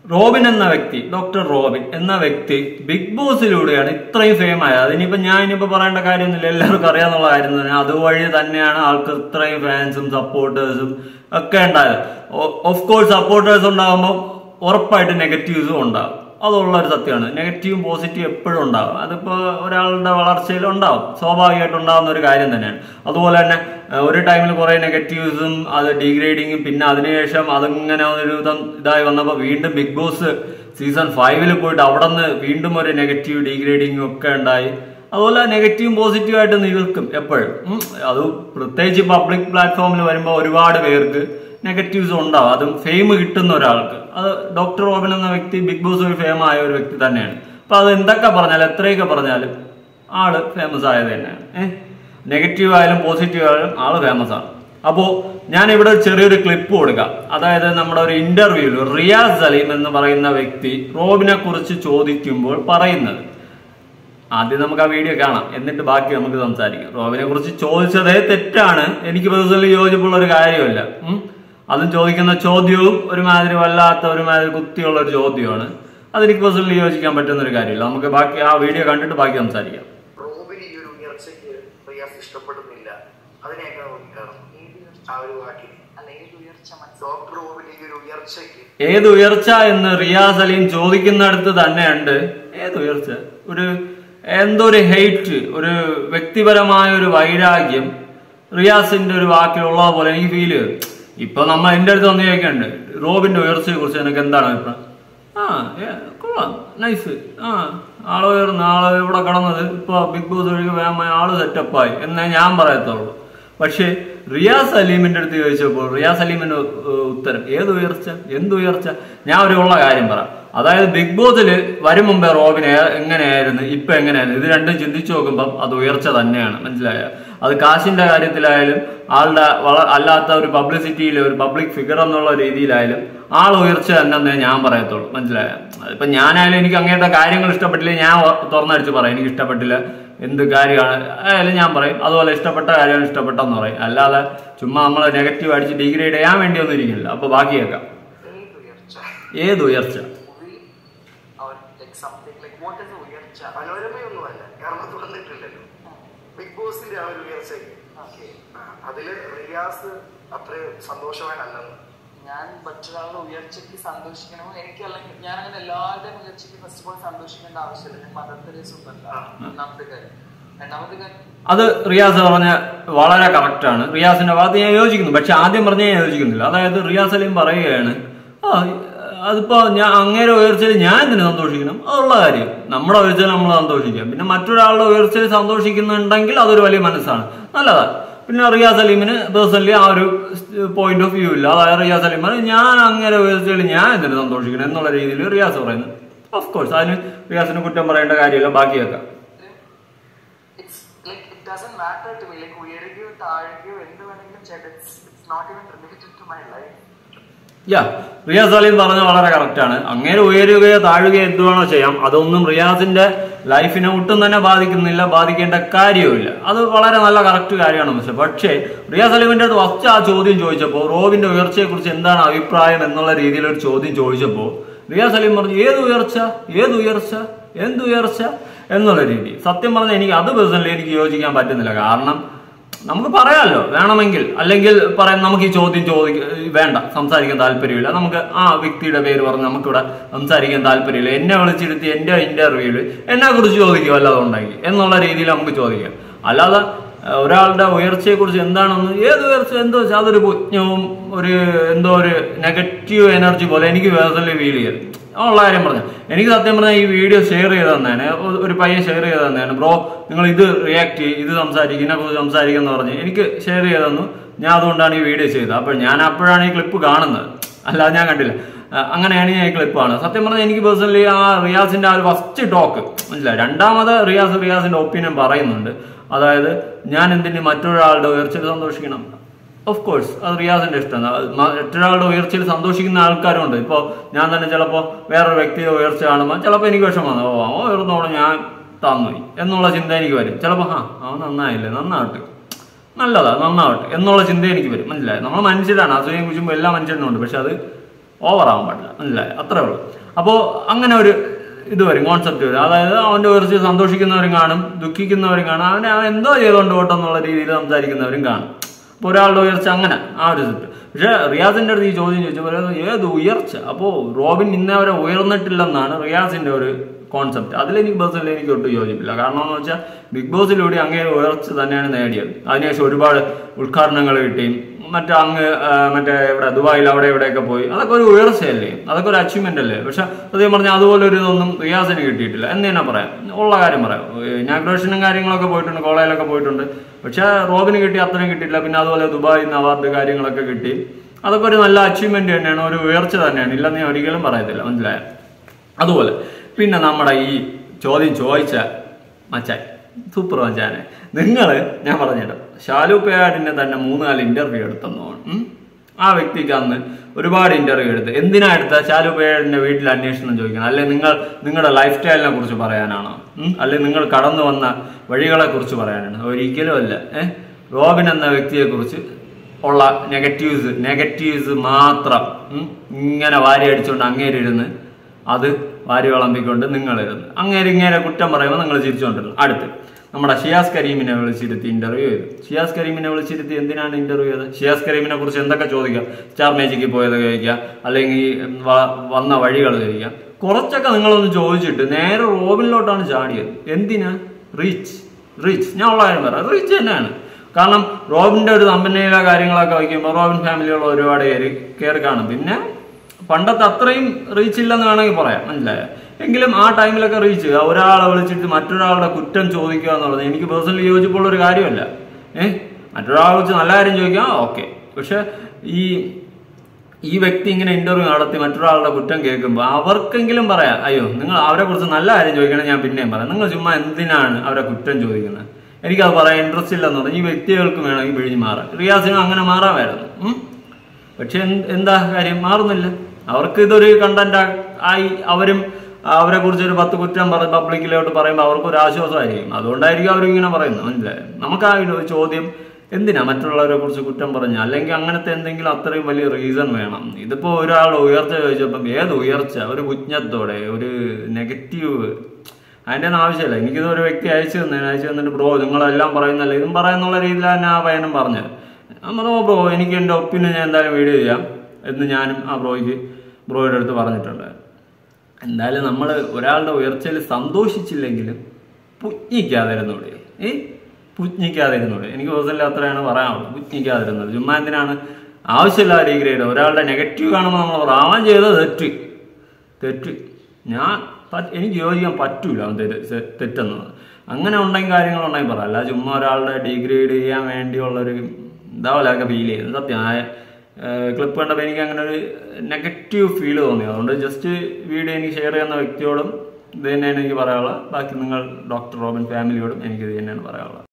Robin എന്ന വ്യക്തി doctor Robin എന്ന വ്യക്തി ബിഗ് ബോസിലൂടെയാണ് ഇത്രയും ഫെയിം ആയത് അതിനിപ്പോ ഞാൻ ഇനിയിപ്പോ പറയേണ്ട കാര്യമൊന്നുമില്ല എല്ലാവർക്കും അറിയാന്നുള്ള കാര്യം തന്നെ അതുവഴി തന്നെയാണ് ആൾക്ക് ഇത്രയും ഫാൻസും സപ്പോർട്ടേഴ്സും ഒക്കെ ഉണ്ടായത് ഓഫ് കോഴ്സ് സപ്പോർട്ടേഴ്സ് ഉണ്ടാകുമ്പോൾ ഉറപ്പായിട്ട് നെഗറ്റീവ്സും ഉണ്ടാകും അതുള്ള ഒരു സത്യമാണ് നെഗറ്റീവും പോസിറ്റീവും എപ്പോഴും ഉണ്ടാകും അതിപ്പോൾ ഒരാളുടെ വളർച്ചയിൽ ഉണ്ടാവും സ്വാഭാവികമായിട്ട് ഉണ്ടാകുന്ന ഒരു കാര്യം തന്നെയാണ് അതുപോലെ തന്നെ ഏഹ്, ഒരു ടൈമിൽ കുറേ നെഗറ്റീവ്സും അത് ഡീഗ്രേഡിങ്ങും പിന്നെ അതിനുശേഷം അതിങ്ങനെ ഒരു വിധം ഇതായി വന്നപ്പോൾ വീണ്ടും ബിഗ് ബോസ് സീസൺ ഫൈവിൽ പോയിട്ട് അവിടെ നിന്ന് വീണ്ടും ഒരു നെഗറ്റീവ് ഡീഗ്രേഡിങ്ങും ഒക്കെ ഉണ്ടായി അതുപോലെ നെഗറ്റീവും പോസിറ്റീവും ആയിട്ട് നിൽക്കും എപ്പോഴും ഉം. അത് പ്രത്യേകിച്ച് പബ്ലിക് പ്ലാറ്റ്ഫോമിൽ വരുമ്പോൾ ഒരുപാട് പേർക്ക് നെഗറ്റീവ്സ് ഉണ്ടാവും അതും ഫെയിം കിട്ടുന്ന ഒരാൾക്ക് അത് ഡോക്ടർ റോബിൻ എന്ന വ്യക്തി ബിഗ് ബോസ് ഒരു ഫേം ആയ ഒരു വ്യക്തി തന്നെയാണ് അപ്പൊ അത് എന്തൊക്കെ പറഞ്ഞാലും എത്രയൊക്കെ പറഞ്ഞാലും ആള് ഫേമസ് ആയത് തന്നെയാണ് ഏഹ് നെഗറ്റീവ് ആയാലും പോസിറ്റീവ് ആയാലും ആള് ഫേമസ് ആണ് അപ്പോ ഞാൻ ഇവിടെ ഒരു ചെറിയൊരു ക്ലിപ്പ് കൊടുക്കാം അതായത് നമ്മുടെ ഒരു ഇന്റർവ്യൂവിൽ റിയാസ് സലീം എന്ന് പറയുന്ന വ്യക്തി റോബിനെ കുറിച്ച് ചോദിക്കുമ്പോൾ പറയുന്നത് ആദ്യം നമുക്ക് ആ വീഡിയോ കാണാം എന്നിട്ട് ബാക്കി നമുക്ക് സംസാരിക്കാം റോബിനെ കുറിച്ച് ചോദിച്ചതേ തെറ്റാണ് എനിക്ക് പേഴ്സണലി യോജിപ്പുള്ള ഒരു കാര്യമല്ല ഉം. അതും ചോദിക്കുന്ന ചോദ്യവും ഒരുമാതിരി വല്ലാത്ത ഒരുമാതിരി കുത്തിയുള്ള ഒരു ചോദ്യമാണ് അതെനിക്ക് പേഴ്സണലി യോജിക്കാൻ പറ്റുന്ന ഒരു കാര്യമില്ല നമുക്ക് ബാക്കി ആ വീഡിയോ കണ്ടിട്ട് ബാക്കി സംസാരിക്കാം റോബിന് ഈ ഒരു ഉയർച്ചയ്ക്ക് റിയാസ് ഇഷ്ടപ്പെടുന്നില്ല അതിനെയൊക്കെ നോക്കിക്കാണും ആ ഒരു വാക്കിന് അല്ല ഏത് ഉയർച്ച മനസ്സിലായി ഡോക്ടർ റോബിന് ഈ ഒരു ഉയർച്ചയ്ക്ക് ഏത് ഉയർച്ച എന്ന് റിയാസ് അലീം ചോദിക്കുന്നിടത്ത് തന്നെയുണ്ട് ഏത് ഉയർച്ച ഒരു എന്തോ ഒരു ഹെയ്റ്റ് ഒരു വ്യക്തിപരമായ ഒരു വൈരാഗ്യം റിയാസിന്റെ ഒരു വാക്കിലുള്ളത് പോലെ എനിക്ക് ഫീൽ ചെയ്തു ഇപ്പൊ നമ്മൾ എന്റെ അടുത്ത് വന്ന് ചോദിക്കണ്ട് റോബിന്റെ ഉയർച്ചയെ കുറിച്ച് എനിക്ക് എന്താണ് അഭിപ്രായം ആ ഏ, കൊള്ളാം നൈസ് ആ ആള് ഉയർന്നു ആള് ഇവിടെ കിടന്നത് ഇപ്പൊ ബിഗ് ബോസ് ഒഴികെ വേഗമായി ആള് സെറ്റപ്പായി എന്നേ ഞാൻ പറയത്തുള്ളൂ പക്ഷേ റിയാസ് അലീമിന്റെ അടുത്ത് ചോദിച്ചപ്പോൾ റിയാസ് അലീമിന്റെ ഏഹ്, ഉത്തരം ഏത് ഉയർച്ച എന്ത് ഉയർച്ച ഞാൻ ഒരു ഉള്ള കാര്യം പറ അതായത് ബിഗ് ബോസിൽ വരും മുമ്പേ റോബിൻ ഏ- എങ്ങനെയായിരുന്നു ഇപ്പൊ എങ്ങനെയായിരുന്നു ഇത് രണ്ടും ചിന്തിച്ചു നോക്കുമ്പോൾ അത് ഉയർച്ച തന്നെയാണ് മനസ്സിലായ അത് കാശിന്റെ കാര്യത്തിലായാലും ആളുടെ വള അല്ലാത്ത ഒരു പബ്ലിസിറ്റിയിൽ ഒരു പബ്ലിക് ഫിഗർ എന്നുള്ള രീതിയിലായാലും ആൾ ഉയർച്ച തന്നെ ഞാൻ പറയത്തുള്ളൂ മനസ്സിലായ ഇപ്പൊ ഞാനായാലും എനിക്ക് അങ്ങനത്തെ കാര്യങ്ങൾ ഇഷ്ടപ്പെട്ടില്ല ഞാൻ ഒ- തുറന്നടിച്ച് പറയാം എനിക്ക് ഇഷ്ടപ്പെട്ടില്ല എന്ത് കാര്യമാണ് ആയാലും ഞാൻ പറയും അതുപോലെ ഇഷ്ടപ്പെട്ട കാര്യമാണ് ഇഷ്ടപ്പെട്ടെന്ന് പറയും അല്ലാതെ ചുമ്മാ നമ്മൾ നെഗറ്റീവ് അടിച്ച് ഡിഗ്രേഡ് ചെയ്യാൻ വേണ്ടി ഒന്നും ഇരിക്കില്ല അപ്പൊ ബാക്കി കേൾക്കാം ഏത് ഉയർച്ച ഏത് ഉയർച്ച movie or like something like what is the ഉയർച്ച മനോരമയൊന്നുമല്ല കാരണം അത് വന്നിട്ടില്ലല്ലോ ബിഗ് ബോസിന്റെ ആ ഒരു ഉയർച്ചയ്ക്ക് ഓക്കെ ആ, അതില് റിയാസ് അത്ര സന്തോഷവാനല്ലെന്ന് ഞാൻ മറ്റൊരാളുടെ ഉയർച്ചയ്ക്ക് സന്തോഷിക്കണമോ എനിക്ക് അല്ലെങ്കിൽ ഞാൻ അങ്ങനെ എല്ലാവരുടെയും ഉയർച്ചയ്ക്ക് ഫസ്റ്റ് ഓഫ് ഓൾ സന്തോഷിക്കേണ്ട ആവശ്യമില്ല ഞാൻ മദർ ഒന്നല്ല ഒന്നാമത്തെ കാര്യം രണ്ടാമത്തെ കാര്യം അത് റിയാസ് പറഞ്ഞ വളരെ കറക്റ്റ് ആണ് റിയാസിന്റെ ഭാഗത്ത് ഞാൻ യോജിക്കുന്നു പക്ഷെ ആദ്യം പറഞ്ഞ ഞാൻ യോജിക്കുന്നില്ല അതായത് റിയാസ് അലീം പറയുകയാണ് ആ അതിപ്പോ ഞാൻ അങ്ങേരെ ഉയർച്ചയിൽ ഞാൻ എന്തിനു സന്തോഷിക്കണം അതുള്ള കാര്യം നമ്മുടെ ഉയർച്ചയിൽ നമ്മൾ സന്തോഷിക്കാം പിന്നെ മറ്റൊരാളുടെ ഉയർച്ചയിൽ സന്തോഷിക്കുന്നുണ്ടെങ്കിൽ അതൊരു വലിയ മനസ്സാണ് നല്ലതാ പിന്നെ റിയാസ് അലീമിന് പേഴ്സണലി ആ ഒരു പോയിന്റ് ഓഫ് വ്യൂ ഇല്ല അതായത് റിയാസ് അലീം പറയും, ഞാൻ അങ്ങനെ ഉയർച്ചയിൽ ഞാൻ എന്തിനു സന്തോഷിക്കണം എന്നുള്ള രീതിയിൽ റിയാസ് പറയുന്നു ഓഫ് കോഴ്സ് അതിന് റിയാസിന് കുറ്റം പറയേണ്ട കാര്യമില്ല ബാക്കി വെക്കാം it's like it doesn't matter to me like ഉയരുകയോ താഴുകയോ എന്ത് വേണമെങ്കിലും ചെയ്ത് it's it's not even related to my life yeah Riyas Aleem പറഞ്ഞ വളരെ കറക്റ്റ് ആണ് അങ്ങനെ ഉയരുകയോ താഴുകയോ എന്ത് വേണോ ചെയ്യാം അതൊന്നും റിയാസിന്റെ ലൈഫിനെ ഒട്ടും തന്നെ ബാധിക്കുന്നില്ല ബാധിക്കേണ്ട കാര്യവുമില്ല അത് വളരെ നല്ല കറക്റ്റ് കാര്യമാണ് പക്ഷെ പക്ഷേ റിയാസ് അലീമിന്റെ അടുത്ത് ഫസ്റ്റ് ആ ചോദ്യം ചോദിച്ചപ്പോൾ റോബിന്റെ ഉയർച്ചയെ കുറിച്ച് എന്താണ് അഭിപ്രായം എന്നുള്ള രീതിയിൽ ഒരു ചോദ്യം ചോദിച്ചപ്പോൾ റിയാസ് അലീം പറഞ്ഞു ഏത് ഉയർച്ച ഏത് ഉയർച്ച എന്ത് ഉയർച്ച എന്നുള്ള രീതി സത്യം പറഞ്ഞാൽ എനിക്ക് അത് പേഴ്സണലി എനിക്ക് യോജിക്കാൻ പറ്റുന്നില്ല കാരണം നമുക്ക് പറയാമല്ലോ വേണമെങ്കിൽ അല്ലെങ്കിൽ പറയാം നമുക്ക് ഈ ചോദ്യം ചോദിക്ക വേണ്ട സംസാരിക്കാൻ താല്പര്യമില്ല നമുക്ക് ആ വ്യക്തിയുടെ പേര് പറഞ്ഞ് നമുക്കിവിടെ സംസാരിക്കാൻ താല്പര്യമില്ല എന്നെ വിളിച്ചിരുത്തി എന്റെ ഇന്റർവ്യൂവിൽ എന്നെ കുറിച്ച് ചോദിക്കും അല്ലാതെ ഉണ്ടെങ്കിൽ എന്നുള്ള രീതിയിൽ നമുക്ക് ചോദിക്കാം അല്ലാതെ ഏഹ്, ഒരാളുടെ ഉയർച്ചയെ കുറിച്ച് എന്താണെന്ന് ഏത് ഉയർച്ച എന്തോ വെച്ചാൽ അതൊരു കുഞ്ഞവും ഒരു എന്തോ ഒരു നെഗറ്റീവ് എനർജി പോലെ എനിക്ക് പേഴ്സണലി ഫീൽ ചെയ്തു ഉള്ള കാര്യം പറഞ്ഞു എനിക്ക് സത്യം പറഞ്ഞാൽ ഈ വീഡിയോ ഷെയർ ചെയ്ത് തന്നേനെ ഒ- ഒരു പയ്യൻ ഷെയർ ചെയ്ത് തന്നേനെ ബ്രോ നിങ്ങൾ ഇത് റിയാക്ട് ചെയ്യും ഇത് സംസാരിക്കും ഇതിനെ കുറിച്ച് സംസാരിക്കുന്ന പറഞ്ഞ് എനിക്ക് ഷെയർ ചെയ്ത് തന്നു ഞാൻ അതുകൊണ്ടാണ് ഈ വീഡിയോ ചെയ്തത് അപ്പോൾ ഞാൻ അപ്പോഴാണ് ഈ ക്ലിപ്പ് കാണുന്നത് അല്ലാതെ ഞാൻ കണ്ടില്ല ആ, അങ്ങനെയാണ് ഞാൻ ഈ ക്ലിപ്പ് കാണുന്നത് സത്യം പറഞ്ഞാൽ എനിക്ക് പേഴ്സണലി ആ റിയാസിന്റെ ആ ഒരു ഫസ്റ്റ് ടോക്ക് മനസ്സിലായി രണ്ടാമത് റിയാസ് റിയാസിന്റെ ഒപ്പീനിയൻ പറയുന്നുണ്ട് അതായത് ഞാൻ എന്തിന് മറ്റൊരാളുടെ ഉയർച്ചയിൽ സന്തോഷിക്കണം ഓഫ് കോഴ്സ് അത് റിയാസിന്റെ ഇഷ്ടമാണ് അത് മ- മറ്റൊരാളുടെ ഉയർച്ചയിൽ സന്തോഷിക്കുന്ന ആൾക്കാരുണ്ട് ഇപ്പോൾ ഞാൻ തന്നെ ചിലപ്പോൾ വേറൊരു വ്യക്തിയുടെ ഉയർച്ച കാണുമ്പോൾ ചിലപ്പോൾ എനിക്ക് വിഷമമാണ് ഓ അവൻ ഉയർന്നോളം ഞാൻ താന്നുപോയി എന്നുള്ള ചിന്ത എനിക്ക് വരും ചിലപ്പോൾ ആ അവൻ നന്നായില്ലേ നന്നാവട്ടെ നല്ലതാ നന്നാവട്ടെ എന്നുള്ള ചിന്ത എനിക്ക് വരും മനസ്സിലായി നമ്മൾ മനുഷ്യരാണ് അസൂയം കുറിച്ചുമ്പോൾ എല്ലാ മനുഷ്യനും ഉണ്ട് പക്ഷെ അത് ഓവർ ആവാൻ പാടില്ല മനസ്സിലായി അത്രേ ഉള്ളൂ അപ്പോൾ അങ്ങനെ ഒരു ഇത് വരും കോൺസെപ്റ്റ് വരും അതായത് അവന്റെ ഉയർച്ച സന്തോഷിക്കുന്നവരും കാണും ദുഃഖിക്കുന്നവരും കാണും അവനെ അവൻ എന്തോ ചെയ്തുകൊണ്ട് പോട്ടെ എന്നുള്ള രീതിയിൽ സംസാരിക്കുന്നവരും കാണും അപ്പോൾ ഒരാളുടെ ഉയർച്ച അങ്ങനെ ആ ഒരു സെറ്റ് പക്ഷെ റിയാസിന്റെ അടുത്ത് ഈ ചോദ്യം ചോദിച്ചപ്പോൾ പറയുന്നത് ഏത് ഉയർച്ച അപ്പോൾ റോബിൻ ഇന്നേ വരെ ഉയർന്നിട്ടില്ലെന്നാണ് റിയാസിന്റെ ഒരു കോൺസെപ്റ്റ് അതിലെനിക്ക് പേഴ്സണലി എനിക്ക് ഒട്ടും യോജിപ്പില്ല കാരണം എന്ന് വെച്ചാൽ ബിഗ് ബോസിലൂടെ അങ്ങേ ഉയർച്ച തന്നെയാണ് നേടിയത് അതിനുശേഷം ഒരുപാട് ഉദ്ഘാടനങ്ങൾ കിട്ടിയും മറ്റേ അങ്ങ് ആ, മറ്റേ ഇവിടെ ദുബായിൽ അവിടെ ഇവിടെയൊക്കെ പോയി അതൊക്കെ ഒരു ഉയർച്ചയല്ലേ അതൊക്കെ ഒരു അച്ചീവ്മെന്റ് അല്ലേ പക്ഷെ അതേ പറഞ്ഞാൽ അതുപോലെ ഒരു ഇതൊന്നും റിയാസിന് കിട്ടിയിട്ടില്ല എന്ന് തന്നെ പറയാം ഉള്ള കാര്യം പറയാം ഇനാഗ്രേഷനും കാര്യങ്ങളൊക്കെ പോയിട്ടുണ്ട് കോളേജിലൊക്കെ പോയിട്ടുണ്ട് പക്ഷെ റോബിന് കിട്ടി അത്രയും കിട്ടിയില്ല പിന്നെ അതുപോലെ ദുബായിൽ നിന്ന് അവാർഡ് കാര്യങ്ങളൊക്കെ കിട്ടി അതൊക്കെ ഒരു നല്ല അച്ചീവ്മെന്റ് തന്നെയാണ് ഒരു ഉയർച്ച തന്നെയാണ് ഇല്ലെന്ന് ഞാൻ ഒരിക്കലും പറയത്തില്ല മനസ്സിലായ അതുപോലെ പിന്നെ നമ്മുടെ ഈ ചോദ്യം ചോദിച്ച മച്ചാൻ സൂപ്പർ മച്ചാനെ നിങ്ങൾ ഞാൻ പറഞ്ഞിട്ട് ഷാലു പേയാടിന്റെ തന്നെ മൂന്ന് നാല് ഇന്റർവ്യൂ എടുത്തെന്ന് തോന്നുന്നു ഉം. ആ വ്യക്തിക്ക് അന്ന് ഒരുപാട് ഇന്റർവ്യൂ എടുത്ത് എന്തിനാ എടുത്ത ഷാലു പേയാടിന്റെ വീട്ടിൽ അന്വേഷണം ചോദിക്കണം അല്ലെ നിങ്ങൾ നിങ്ങളുടെ ലൈഫ് സ്റ്റൈലിനെ കുറിച്ച് പറയാനാണോ ഉം? അല്ലെ നിങ്ങൾ കടന്നു വന്ന വഴികളെ കുറിച്ച് പറയാനാണ് ഒരിക്കലും അല്ല ഏഹ് റോബിൻ എന്ന വ്യക്തിയെ കുറിച്ച് ഉള്ള നെഗറ്റീവ്സ് നെഗറ്റീവ്സ് മാത്രം ഉം, ഇങ്ങനെ വാരി അടിച്ചുകൊണ്ട് അങ്ങേരിരുന്ന് അത് വാരി വിളമ്പിക്കൊണ്ട് നിങ്ങളിരുന്ന് അങ്ങേര് ഇങ്ങേരെ കുറ്റം പറയുമ്പോൾ നിങ്ങൾ ചിരിച്ചുകൊണ്ടിരുന്നു അടുത്ത് നമ്മുടെ ഷിയാസ് കരീമിനെ വിളിച്ചിരുത്തി ഇന്റർവ്യൂ ചെയ്തു ഷിയാസ് കരീമിനെ വിളിച്ചിരുത്തി എന്തിനാണ് ഇന്റർവ്യൂ ചെയ്തത് ഷിയാസ് കരീമിനെ കുറിച്ച് എന്തൊക്കെ ചോദിക്കാം സ്റ്റാർ മേജിക്ക് പോയത് ചോദിക്കുക അല്ലെങ്കിൽ വ- വന്ന വഴികൾ ചോദിക്കാം കുറച്ചൊക്കെ നിങ്ങളൊന്ന് ചോദിച്ചിട്ട് നേരെ റോബിനിലോട്ടാണ് ചാടിയത് എന്തിനാ റീച്ച് റീച്ച് ഞാൻ ഉള്ള കാര്യം പറയാം റീച്ച് തന്നെയാണ് കാരണം റോബിന്റെ ഒരു സമ്പന്നയില കാര്യങ്ങളൊക്കെ വയ്ക്കുമ്പോൾ റോബിൻ ഫാമിലിയുള്ള ഒരുപാട് പേര് കയറി കാണും പിന്നെ പണ്ടത്തെ അത്രയും റീച്ച് ഇല്ലെന്ന് വേണമെങ്കിൽ പറയാം മനസ്സിലായോ എങ്കിലും ആ ടൈമിലൊക്കെ റീച്ച് ഒരാളെ വിളിച്ചിട്ട് മറ്റൊരാളുടെ കുറ്റം ചോദിക്കുക എന്നുള്ളത് എനിക്ക് പേഴ്സണലി യോജിപ്പുള്ള ഒരു കാര്യമല്ല ഏഹ് മറ്റൊരാളെ വിളിച്ച് നല്ല കാര്യം ചോദിക്കാം ഓക്കെ പക്ഷെ ഈ ഈ വ്യക്തി ഇങ്ങനെ ഇന്റർവ്യൂ നടത്തി മറ്റൊരാളുടെ കുറ്റം കേൾക്കുമ്പോൾ അവർക്കെങ്കിലും പറയാം അയ്യോ നിങ്ങൾ അവരെ കുറിച്ച് നല്ല കാര്യം ചോദിക്കണം ഞാൻ പിന്നെയും പറയാം നിങ്ങൾ ചുമ്മാ എന്തിനാണ് അവരെ കുറ്റം ചോദിക്കുന്നത് എനിക്കത് പറയാൻ ഇൻട്രസ്റ്റ് ഇല്ലെന്ന് പറഞ്ഞു ഈ വ്യക്തികൾക്ക് വേണമെങ്കിൽ പിഴിഞ്ഞ് മാറാം റിയാസിനും അങ്ങനെ മാറാമായിരുന്നു ഉം. പക്ഷെ എന്ത്- എന്താ കാര്യം മാറുന്നില്ല അവർക്ക് ഇതൊരു കണ്ടന്റ് ആയി അവരും അവരെ കുറിച്ച് ഒരു പത്ത് കുറ്റം പറ പബ്ലിക്കിലോട്ട് പറയുമ്പോൾ അവർക്ക് ഒരു ആശ്വാസമായിരിക്കും അതുകൊണ്ടായിരിക്കും അവരും ഇങ്ങനെ പറയുന്നത് മനസ്സിലായോ നമുക്ക് ആ ഒരു ചോദ്യം എന്തിനാ മറ്റുള്ളവരെ കുറിച്ച് കുറ്റം പറഞ്ഞ അല്ലെങ്കിൽ അങ്ങനത്തെ എന്തെങ്കിലും അത്രയും വലിയ റീസൺ വേണം ഇതിപ്പോ ഒരാൾ ഉയർച്ച ചോദിച്ചപ്പം ഏത് ഉയർച്ച ഒരു കുഞ്ഞത്തോടെ ഒരു നെഗറ്റീവ് അതിന്റെ ഒന്നും ആവശ്യമില്ല എനിക്കിത് ഒരു വ്യക്തി അയച്ചു തന്നെ അയച്ചു തന്നിട്ട് ബ്രോ നിങ്ങളെല്ലാം പറയുന്നല്ലേ ഇതും പറയുന്നുള്ള രീതിയിൽ തന്നെ ആ പയ്യനും പറഞ്ഞത് നമ്മൾ ബ്രോ എനിക്ക് എൻ്റെ ഒപ്പീനിയൻ ഞാൻ എന്തായാലും വീഡിയോ ചെയ്യാം എന്ന് ഞാനും ആ ബ്രോയ്ക്ക് ബ്രോയുടെ അടുത്ത് പറഞ്ഞിട്ടുണ്ട് എന്തായാലും നമ്മൾ ഒരാളുടെ ഉയർച്ചയിൽ സന്തോഷിച്ചില്ലെങ്കിലും പുജ്ഞിക്കാതിരുന്നൂടെ ഏ പുജ്ഞിക്കാതിരുന്നൂടെ എനിക്ക് പേഴ്സണലി അത്രയാണ് പറയാനുള്ളത് പുജ്ഞിക്കാതിരുന്നത് ചുമ്മാ എന്തിനാണ് ആവശ്യമില്ലാതെ ഡിഗ്രേഡ് ഒരാളുടെ നെഗറ്റീവ് കാണുമ്പോൾ നമ്മൾ പറയും, അവൻ ചെയ്തത് തെറ്റ് തെറ്റ് ഞാൻ പറ്റ്- എനിക്ക് യോജിക്കാൻ പറ്റൂല അവൻ തെറ്റ് തെ- തെറ്റെന്നത് അങ്ങനെ ഉണ്ടെങ്കിൽ കാര്യങ്ങളുണ്ടെങ്കിൽ പറയാം അല്ല ചുമ്മാ ഒരാളുടെ ഡിഗ്രേഡ് ചെയ്യാൻ വേണ്ടിയുള്ളൊരു എന്താ പോലെയൊക്കെ ഫീൽ ചെയ്യുന്നത് സത്യം ആ ക്ലിപ്പ് കണ്ടപ്പോൾ എനിക്ക് അങ്ങനെ ഒരു നെഗറ്റീവ് ഫീൽ തോന്നി അതുകൊണ്ട് ജസ്റ്റ് വീഡിയോ എനിക്ക് ഷെയർ ചെയ്യുന്ന വ്യക്തിയോടും ഇത് തന്നെയാണ് എനിക്ക് പറയാനുള്ളത് ബാക്കി നിങ്ങൾ ഡോക്ടർ റോബിൻ ഫാമിലിയോടും എനിക്ക് ഇത് തന്നെയാണ് പറയാനുള്ളത്